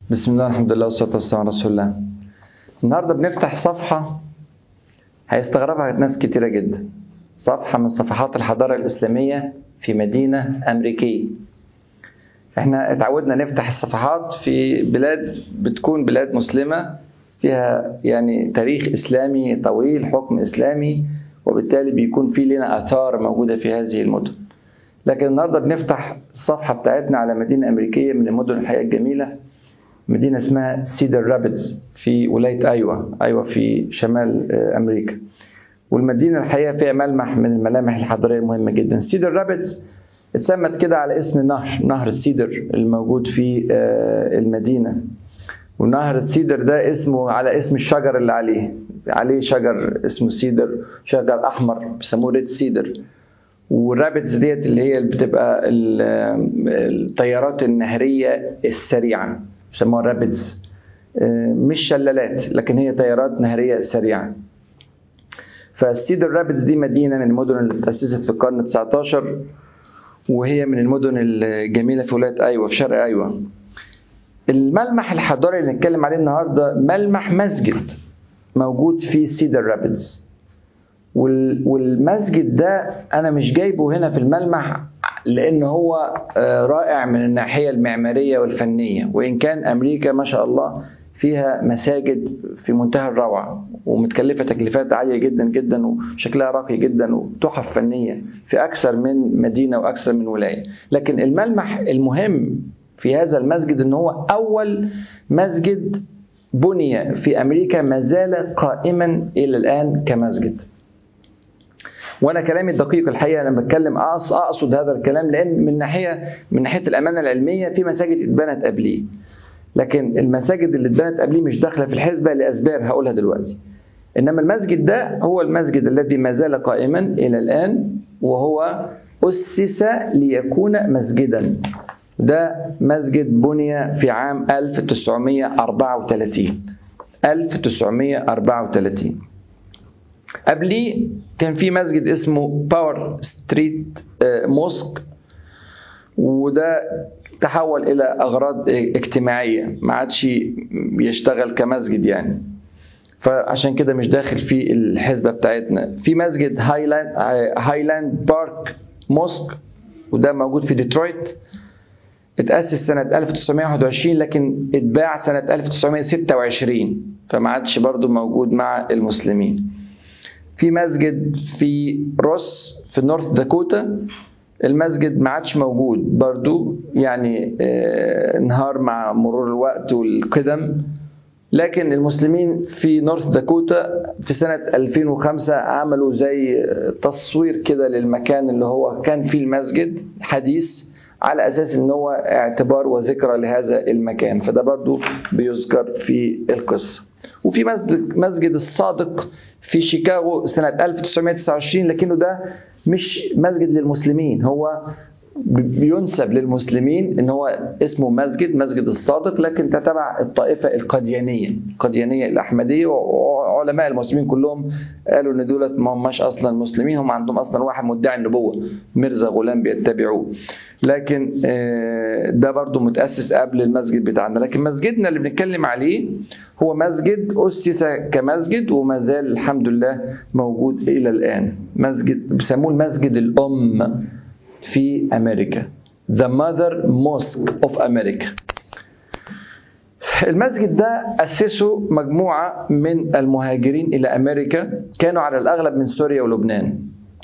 بسم الله الحمد لله والصلاة والسلام على رسول الله النهاردة بنفتح صفحة هيستغربها ناس كتيرة جدا صفحة من صفحات الحضارة الإسلامية في مدينة أمريكية احنا اتعودنا نفتح الصفحات في بلاد بتكون بلاد مسلمة فيها يعني تاريخ إسلامي طويل حكم إسلامي وبالتالي بيكون في لنا آثار موجودة في هذه المدن لكن النهارده بنفتح الصفحة بتاعتنا على مدينة أمريكية من المدن الحقيقة الجميلة مدينة اسمها سيدر رابيدز في ولاية أيوة أيوة في شمال أمريكا والمدينة الحقيقة فيها ملمح من الملامح الحضارية المهمة جدا سيدر رابيدز اتسمت كده على اسم نهر نهر السيدر الموجود في المدينة ونهر السيدر ده اسمه على اسم الشجر اللي عليه عليه شجر اسمه سيدر شجر أحمر بيسموه ريد سيدر والرابتس ديت اللي هي اللي بتبقى الطيارات النهرية السريعة بيسموها رابتس مش شلالات لكن هي طيارات نهرية سريعة فالسيدر رابتس دي مدينة من المدن اللي تأسست في القرن 19 وهي من المدن الجميلة في ولاية أيوة في شرق أيوة الملمح الحضاري اللي نتكلم عليه النهاردة ملمح مسجد موجود في سيدر رابتس والمسجد ده انا مش جايبه هنا في الملمح لان هو رائع من الناحيه المعماريه والفنيه وان كان امريكا ما شاء الله فيها مساجد في منتهى الروعه ومتكلفه تكلفات عاليه جدا جدا وشكلها راقي جدا وتحف فنيه في اكثر من مدينه واكثر من ولايه لكن الملمح المهم في هذا المسجد ان هو اول مسجد بني في امريكا ما زال قائما الى الان كمسجد وانا كلامي الدقيق الحقيقه لما بتكلم اقصد هذا الكلام لان من ناحيه من ناحيه الامانه العلميه في مساجد اتبنت قبليه لكن المساجد اللي اتبنت قبليه مش داخله في الحسبه لاسباب هقولها دلوقتي انما المسجد ده هو المسجد الذي ما زال قائما الى الان وهو اسس ليكون مسجدا ده مسجد بني في عام 1934 1934 قبليه كان في مسجد اسمه باور ستريت موسك وده تحول الى اغراض اجتماعيه ما عادش بيشتغل كمسجد يعني فعشان كده مش داخل في الحسبه بتاعتنا في مسجد هايلاند هايلاند بارك موسك وده موجود في ديترويت اتأسس سنة 1921 لكن اتباع سنة 1926 فما عادش برضو موجود مع المسلمين في مسجد في روس في نورث داكوتا المسجد ما عادش موجود برضو يعني انهار مع مرور الوقت والقدم لكن المسلمين في نورث داكوتا في سنة 2005 عملوا زي تصوير كده للمكان اللي هو كان فيه المسجد حديث على اساس ان هو اعتبار وذكرى لهذا المكان فده برضو بيذكر في القصه وفي مسجد مسجد الصادق في شيكاغو سنة 1929 لكنه ده مش مسجد للمسلمين هو بينسب للمسلمين ان هو اسمه مسجد مسجد الصادق لكن تتبع الطائفه القديانيه القديانيه الاحمديه وعلماء المسلمين كلهم قالوا ان دولت ما هماش اصلا مسلمين هم عندهم اصلا واحد مدعي النبوه مرزا غلام بيتبعوه لكن ده برضو متاسس قبل المسجد بتاعنا لكن مسجدنا اللي بنتكلم عليه هو مسجد اسس كمسجد وما زال الحمد لله موجود الى الان مسجد بيسموه المسجد الام في امريكا The Mother Mosque of America المسجد ده أسسه مجموعة من المهاجرين إلى أمريكا كانوا على الأغلب من سوريا ولبنان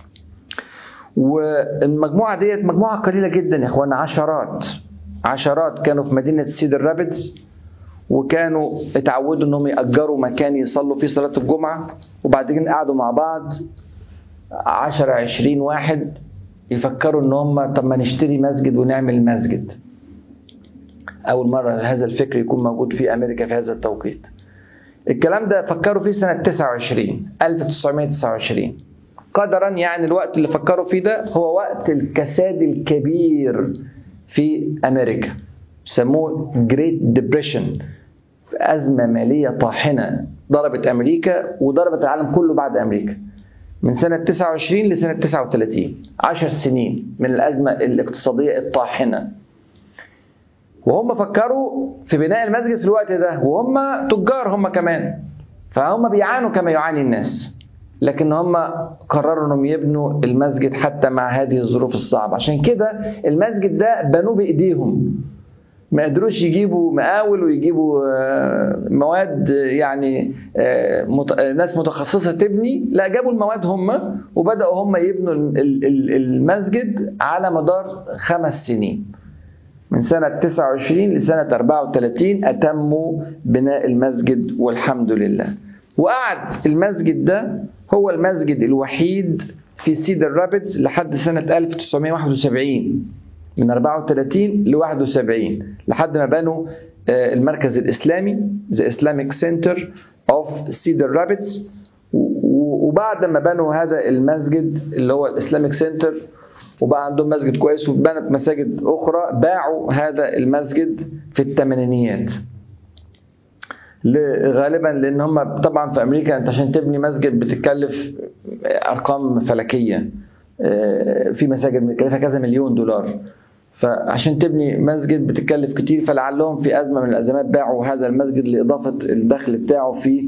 والمجموعة ديت مجموعة قليلة جدا يا إخوانا عشرات عشرات كانوا في مدينة سيدر رابيدز وكانوا اتعودوا انهم يأجروا مكان يصلوا فيه صلاة الجمعة وبعدين قعدوا مع بعض 10 20 واحد يفكروا ان هم طب ما نشتري مسجد ونعمل مسجد اول مره هذا الفكر يكون موجود في امريكا في هذا التوقيت الكلام ده فكروا فيه سنه 29 1929 قدرا يعني الوقت اللي فكروا فيه ده هو وقت الكساد الكبير في امريكا سموه جريت ديبريشن ازمه ماليه طاحنه ضربت امريكا وضربت العالم كله بعد امريكا من سنة 29 لسنة 39 عشر سنين من الأزمة الاقتصادية الطاحنة وهم فكروا في بناء المسجد في الوقت ده وهم تجار هم كمان فهم بيعانوا كما يعاني الناس لكن هم قرروا انهم يبنوا المسجد حتى مع هذه الظروف الصعبه عشان كده المسجد ده بنوه بايديهم ما قدروش يجيبوا مقاول ويجيبوا آه، مواد يعني آه، مت- آه، ناس متخصصه تبني لا جابوا المواد هم وبداوا هم يبنوا ال- ال- المسجد على مدار خمس سنين من سنة 29 لسنة 34 أتموا بناء المسجد والحمد لله وقعد المسجد ده هو المسجد الوحيد في سيدر رابيدز لحد سنة 1971 من 34 ل 71 لحد ما بنوا آه، المركز الإسلامي The Islamic Center of Cedar Rapids و- و- وبعد ما بنوا هذا المسجد اللي هو الإسلاميك سنتر وبقى عندهم مسجد كويس وبنت مساجد أخرى باعوا هذا المسجد في الثمانينيات ل- غالبا لان هم طبعا في امريكا انت عشان تبني مسجد بتتكلف ارقام فلكيه آه، في مساجد متكلفه كذا مليون دولار فعشان تبني مسجد بتتكلف كتير فلعلهم في ازمه من الازمات باعوا هذا المسجد لاضافه الدخل بتاعه في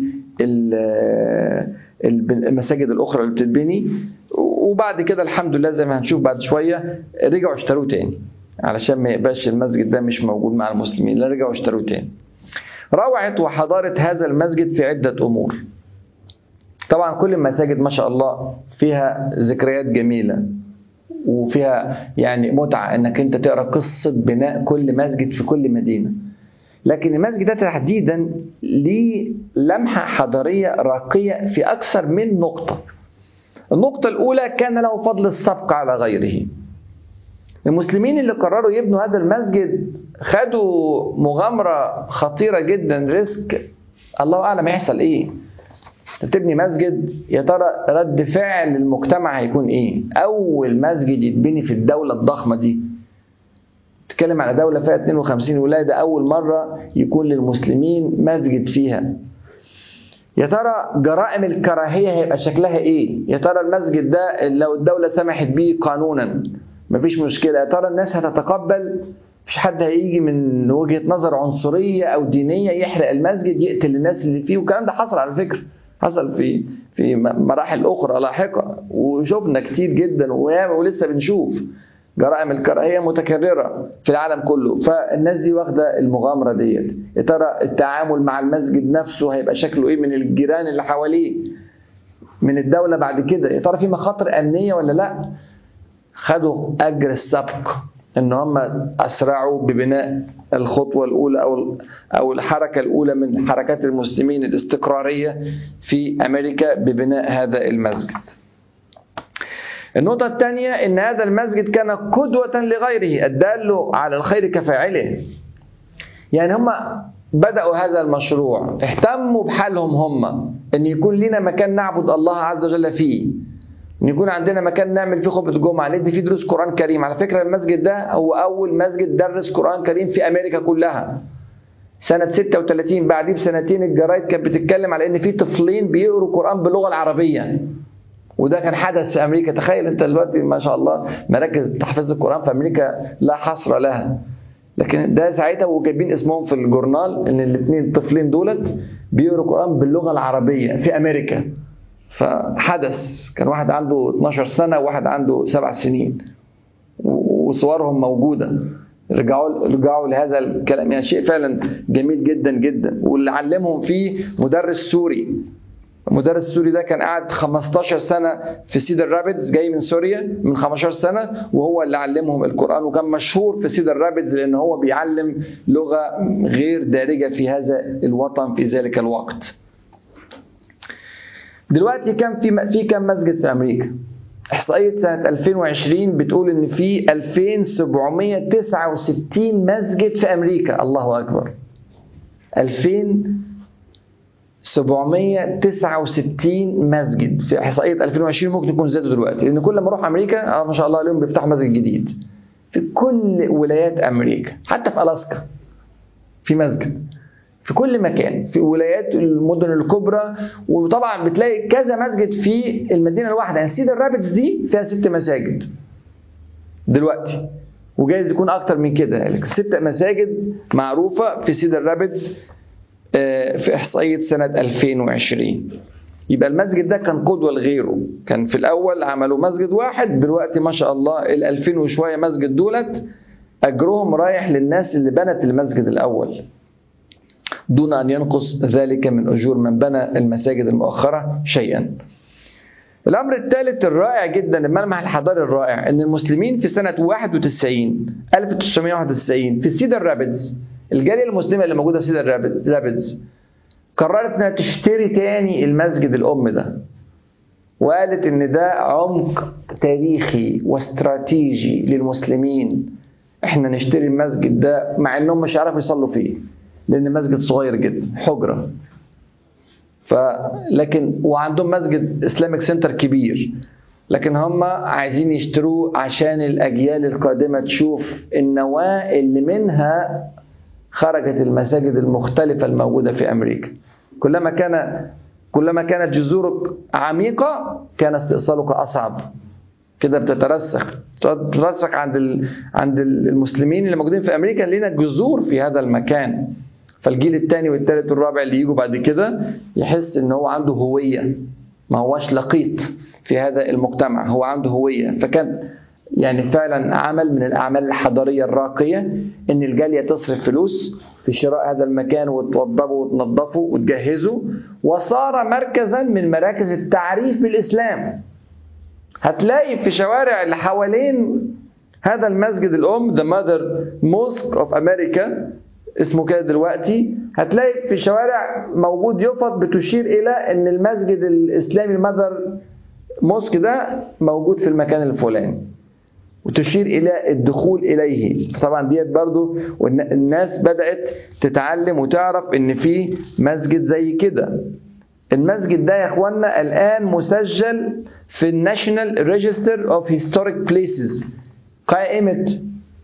ال- الب- المساجد الاخرى اللي بتتبني وبعد كده الحمد لله زي ما هنشوف بعد شويه رجعوا اشتروه تاني علشان ما يبقاش المسجد ده مش موجود مع المسلمين لا رجعوا اشتروه تاني روعة وحضارة هذا المسجد في عدة أمور طبعا كل المساجد ما شاء الله فيها ذكريات جميلة وفيها يعني متعة انك انت تقرا قصة بناء كل مسجد في كل مدينة لكن المسجد ده تحديدا ليه لمحة حضارية راقية في أكثر من نقطة النقطة الأولى كان له فضل السبق على غيره المسلمين اللي قرروا يبنوا هذا المسجد خدوا مغامرة خطيرة جدا ريسك الله أعلم هيحصل إيه انت بتبني مسجد يا ترى رد فعل المجتمع هيكون ايه اول مسجد يتبني في الدوله الضخمه دي تتكلم على دوله فيها 52 ولايه ده اول مره يكون للمسلمين مسجد فيها يا ترى جرائم الكراهيه هيبقى شكلها ايه يا ترى المسجد ده لو الدوله سمحت بيه قانونا مفيش مشكله يا ترى الناس هتتقبل مفيش حد هيجي من وجهه نظر عنصريه او دينيه يحرق المسجد يقتل الناس اللي فيه والكلام ده حصل على فكره حصل في في مراحل اخرى لاحقه وشفنا كتير جدا وياما ولسه بنشوف جرائم الكراهيه متكرره في العالم كله فالناس دي واخده المغامره ديت يا ترى التعامل مع المسجد نفسه هيبقى شكله ايه من الجيران اللي حواليه من الدوله بعد كده يا ترى في مخاطر امنيه ولا لا خدوا اجر السبق ان هم اسرعوا ببناء الخطوه الاولى او او الحركه الاولى من حركات المسلمين الاستقراريه في امريكا ببناء هذا المسجد. النقطة الثانية إن هذا المسجد كان قدوة لغيره الدال على الخير كفاعله. يعني هم بدأوا هذا المشروع اهتموا بحالهم هم إن يكون لنا مكان نعبد الله عز وجل فيه. ان يكون عندنا مكان نعمل فيه خطبه جمعه ندي فيه دروس قران كريم على فكره المسجد ده هو اول مسجد درس قران كريم في امريكا كلها سنة 36 بعديه بسنتين الجرايد كانت بتتكلم على ان في طفلين بيقروا قرآن باللغة العربية وده كان حدث في امريكا تخيل انت دلوقتي ما شاء الله مراكز تحفيظ القرآن في امريكا لا حصر لها لكن ده ساعتها وجايبين اسمهم في الجورنال ان الاثنين الطفلين دولت بيقروا قرآن باللغة العربية في امريكا فحدث كان واحد عنده 12 سنة وواحد عنده سبع سنين وصورهم موجودة رجعوا رجعوا لهذا الكلام يعني شيء فعلا جميل جدا جدا واللي علمهم فيه مدرس سوري المدرس السوري ده كان قاعد 15 سنة في سيدر رابيدز جاي من سوريا من 15 سنة وهو اللي علمهم القرآن وكان مشهور في سيدر رابيدز لأن هو بيعلم لغة غير دارجة في هذا الوطن في ذلك الوقت. دلوقتي كان في في كام مسجد في امريكا؟ احصائيه سنه 2020 بتقول ان في 2769 مسجد في امريكا الله اكبر 2769 مسجد في احصائيه 2020 ممكن يكون زادوا دلوقتي لان كل ما اروح امريكا اه ما شاء الله اليوم بيفتحوا مسجد جديد في كل ولايات امريكا حتى في الاسكا في مسجد في كل مكان في ولايات المدن الكبرى وطبعا بتلاقي كذا مسجد في المدينه الواحده يعني سيدر رابيدز دي فيها ست مساجد دلوقتي وجايز يكون اكتر من كده ست مساجد معروفه في سيدر رابيدز آه، في احصائيه سنه 2020 يبقى المسجد ده كان قدوه لغيره كان في الاول عملوا مسجد واحد دلوقتي ما شاء الله ال 2000 وشويه مسجد دولت اجرهم رايح للناس اللي بنت المسجد الاول دون ان ينقص ذلك من اجور من بنى المساجد المؤخره شيئا الامر الثالث الرائع جدا الملمح الحضاري الرائع ان المسلمين في سنه 91 1991 في سيدر رابيدز الجاليه المسلمه اللي موجوده في سيدر رابيد- رابيدز قررت انها تشتري تاني المسجد الام ده وقالت ان ده عمق تاريخي واستراتيجي للمسلمين احنا نشتري المسجد ده مع انهم مش هيعرفوا يصلوا فيه لان مسجد صغير جدا حجره ف لكن وعندهم مسجد اسلامك سنتر كبير لكن هم عايزين يشتروه عشان الاجيال القادمه تشوف النواه اللي منها خرجت المساجد المختلفه الموجوده في امريكا كلما كان كلما كانت جذورك عميقه كان استئصالك اصعب كده بتترسخ بتترسخ عند ال... عند المسلمين اللي موجودين في امريكا لنا جذور في هذا المكان فالجيل الثاني والثالث والرابع اللي يجوا بعد كده يحس ان هو عنده هويه ما هواش لقيط في هذا المجتمع هو عنده هويه فكان يعني فعلا عمل من الاعمال الحضاريه الراقيه ان الجاليه تصرف فلوس في شراء هذا المكان وتوضبه وتنظفه وتجهزه وصار مركزا من مراكز التعريف بالاسلام هتلاقي في شوارع اللي حوالين هذا المسجد الام ذا ماذر موسك اوف امريكا اسمه كده دلوقتي هتلاقي في شوارع موجود يفط بتشير الى ان المسجد الاسلامي الماذر موسك ده موجود في المكان الفلاني وتشير الى الدخول اليه طبعا ديت برضو الناس بدات تتعلم وتعرف ان في مسجد زي كده المسجد ده يا اخوانا الان مسجل في الناشونال ريجستر اوف هيستوريك بليسز قائمه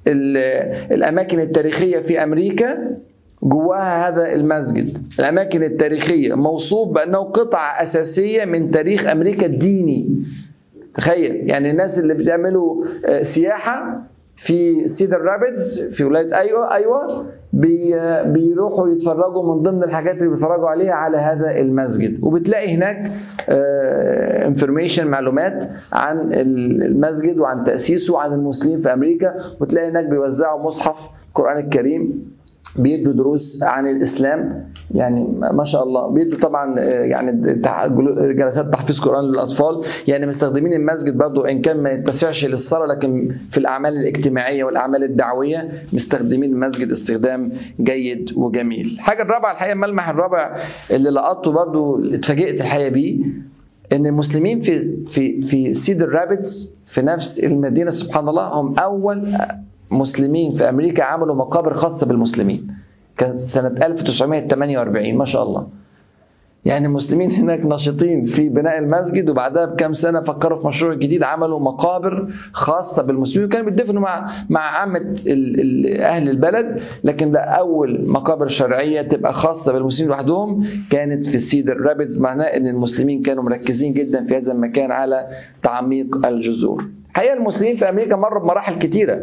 الاماكن التاريخيه في امريكا جواها هذا المسجد الاماكن التاريخيه موصوف بانه قطعه اساسيه من تاريخ امريكا الديني تخيل يعني الناس اللي بيعملوا سياحه في سيدر رابيدز في ولايه ايوه ايوه بي بيروحوا يتفرجوا من ضمن الحاجات اللي بيتفرجوا عليها على هذا المسجد وبتلاقي هناك انفورميشن معلومات عن المسجد وعن تاسيسه وعن المسلمين في امريكا وتلاقي هناك بيوزعوا مصحف القران الكريم بيدوا دروس عن الاسلام يعني ما شاء الله بيدوا طبعا يعني جلسات تحفيظ قران للاطفال يعني مستخدمين المسجد برضو ان كان ما يتسعش للصلاه لكن في الاعمال الاجتماعيه والاعمال الدعويه مستخدمين المسجد استخدام جيد وجميل الحاجه الرابعه الحقيقه الملمح الرابع اللي لقطته برضو اتفاجئت الحقيقه بيه ان المسلمين في في في سيدر رابيتس في نفس المدينه سبحان الله هم اول مسلمين في امريكا عملوا مقابر خاصه بالمسلمين كان سنه 1948 ما شاء الله يعني المسلمين هناك نشيطين في بناء المسجد وبعدها بكام سنه فكروا في مشروع جديد عملوا مقابر خاصه بالمسلمين وكانوا بيدفنوا مع مع عامه ال ال اهل البلد لكن ده اول مقابر شرعيه تبقى خاصه بالمسلمين لوحدهم كانت في سيدر رابيدز معناه ان المسلمين كانوا مركزين جدا في هذا المكان على تعميق الجذور. الحقيقه المسلمين في امريكا مروا بمراحل كثيره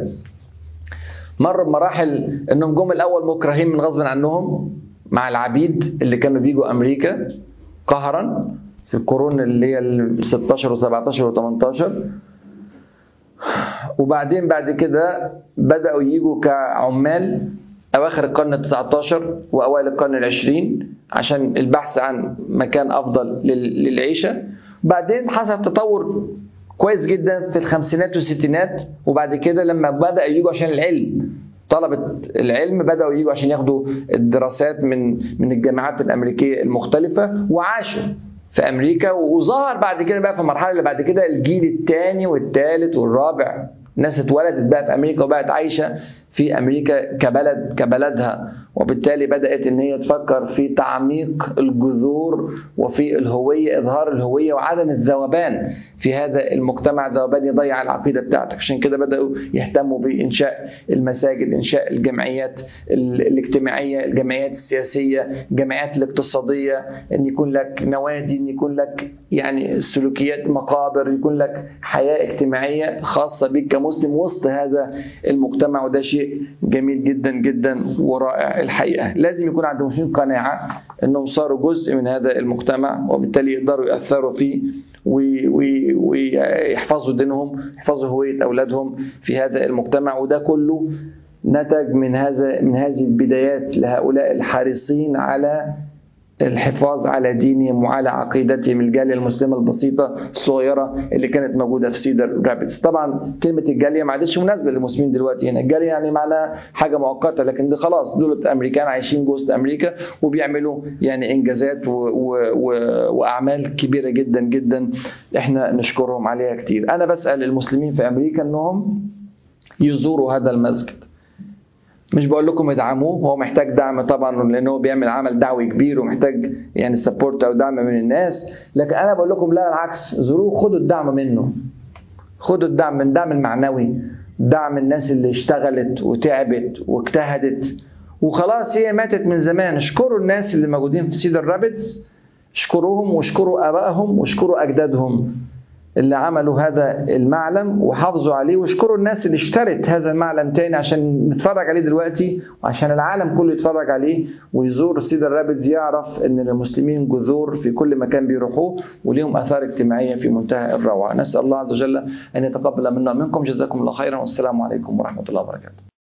مر بمراحل انهم جم الاول مكرهين من غصب عنهم مع العبيد اللي كانوا بيجوا امريكا قهرا في القرون اللي هي ال 16 و17 و18 وبعدين بعد كده بداوا يجوا كعمال اواخر القرن ال 19 واوائل القرن العشرين عشان البحث عن مكان افضل للعيشه بعدين حصل تطور كويس جدا في الخمسينات والستينات وبعد كده لما بدا يجوا عشان العلم طلبة العلم بدأوا يجوا عشان ياخدوا الدراسات من من الجامعات الأمريكية المختلفة وعاشوا في أمريكا وظهر بعد كده بقى في المرحلة اللي بعد كده الجيل الثاني والثالث والرابع ناس اتولدت بقى في أمريكا وبقت عايشة في أمريكا كبلد كبلدها وبالتالي بدأت إن هي تفكر في تعميق الجذور وفي الهوية إظهار الهوية وعدم الذوبان في هذا المجتمع ذوبان يضيع العقيدة بتاعتك عشان كده بدأوا يهتموا بإنشاء المساجد إنشاء الجمعيات الاجتماعية الجمعيات السياسية الجمعيات الاقتصادية أن يكون لك نوادي أن يكون لك يعني سلوكيات مقابر يكون لك حياة اجتماعية خاصة بك كمسلم وسط هذا المجتمع وده شيء جميل جدا جدا ورائع الحقيقة لازم يكون عند المسلمين قناعة أنهم صاروا جزء من هذا المجتمع وبالتالي يقدروا يأثروا فيه ويحفظوا دينهم يحفظوا هوية أولادهم في هذا المجتمع وده كله نتج من هذا من هذه البدايات لهؤلاء الحريصين على الحفاظ على دينهم وعلى عقيدتهم الجالية المسلمة البسيطة الصغيرة اللي كانت موجودة في سيدر رابتس طبعا كلمة الجالية ما عادش مناسبة للمسلمين دلوقتي هنا الجالية يعني معناها حاجة مؤقتة لكن دي خلاص دول أمريكان عايشين جوه أمريكا وبيعملوا يعني إنجازات و و و وأعمال كبيرة جدا جدا إحنا نشكرهم عليها كتير أنا بسأل المسلمين في أمريكا أنهم يزوروا هذا المسجد مش بقول لكم ادعموه هو محتاج دعم طبعا لان هو بيعمل عمل دعوي كبير ومحتاج يعني سبورت او دعم من الناس لكن انا بقول لكم لا العكس زوروه خدوا الدعم منه خدوا الدعم من الدعم المعنوي دعم الناس اللي اشتغلت وتعبت واجتهدت وخلاص هي ماتت من زمان اشكروا الناس اللي موجودين في سيدر رابتس اشكروهم واشكروا ابائهم واشكروا اجدادهم اللي عملوا هذا المعلم وحافظوا عليه واشكروا الناس اللي اشترت هذا المعلم تاني عشان نتفرج عليه دلوقتي وعشان العالم كله يتفرج عليه ويزور سيدر رابدز يعرف ان المسلمين جذور في كل مكان بيروحوه وليهم اثار اجتماعيه في منتهى الروعه نسال الله عز وجل ان يتقبل منا ومنكم جزاكم الله خيرا والسلام عليكم ورحمه الله وبركاته